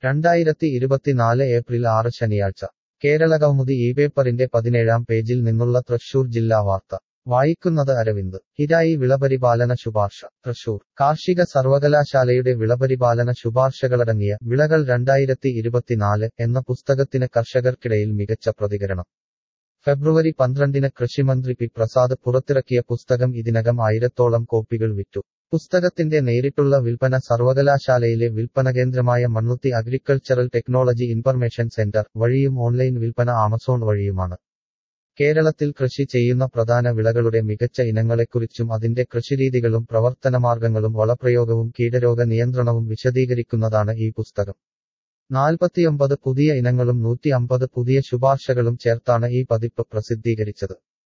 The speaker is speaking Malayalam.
രണ്ടായിരത്തി ഇരുപത്തിനാല് ഏപ്രിൽ ആറ് ശനിയാഴ്ച കേരളകൗമുദി ഈ പേപ്പറിന്റെ പതിനേഴാം പേജിൽ നിന്നുള്ള തൃശൂർ ജില്ലാ വാർത്ത വായിക്കുന്നത് അരവിന്ദ് ഹിരായി വിളപരിപാലന ശുപാർശ തൃശൂർ കാർഷിക സർവകലാശാലയുടെ വിളപരിപാലന ശുപാർശകളടങ്ങിയ വിളകൾ രണ്ടായിരത്തി ഇരുപത്തിനാല് എന്ന പുസ്തകത്തിന് കർഷകർക്കിടയിൽ മികച്ച പ്രതികരണം ഫെബ്രുവരി പന്ത്രണ്ടിന് കൃഷിമന്ത്രി പി പ്രസാദ് പുറത്തിറക്കിയ പുസ്തകം ഇതിനകം ആയിരത്തോളം കോപ്പികൾ വിറ്റു പുസ്തകത്തിന്റെ നേരിട്ടുള്ള വിൽപ്പന സർവകലാശാലയിലെ വിൽപ്പന കേന്ദ്രമായ Mannuthy agricultural technology information centre വഴിയും ഓൺലൈൻ വിൽപ്പന ആമസോൺ വഴിയുമാണ് കേരളത്തിൽ കൃഷി ചെയ്യുന്ന പ്രധാന വിളകളുടെ മികച്ച ഇനങ്ങളെക്കുറിച്ചും അതിന്റെ കൃഷിരീതികളും പ്രവർത്തനമാർഗങ്ങളും വളപ്രയോഗവും കീടരോഗ നിയന്ത്രണവും വിശദീകരിക്കുന്നതാണ് ഈ പുസ്തകം നാൽപ്പത്തിയൊമ്പത് പുതിയ ഇനങ്ങളും നൂറ്റി അമ്പത് പുതിയ ശുപാർശകളും ചേർത്താണ് ഈ പതിപ്പ് പ്രസിദ്ധീകരിച്ചത്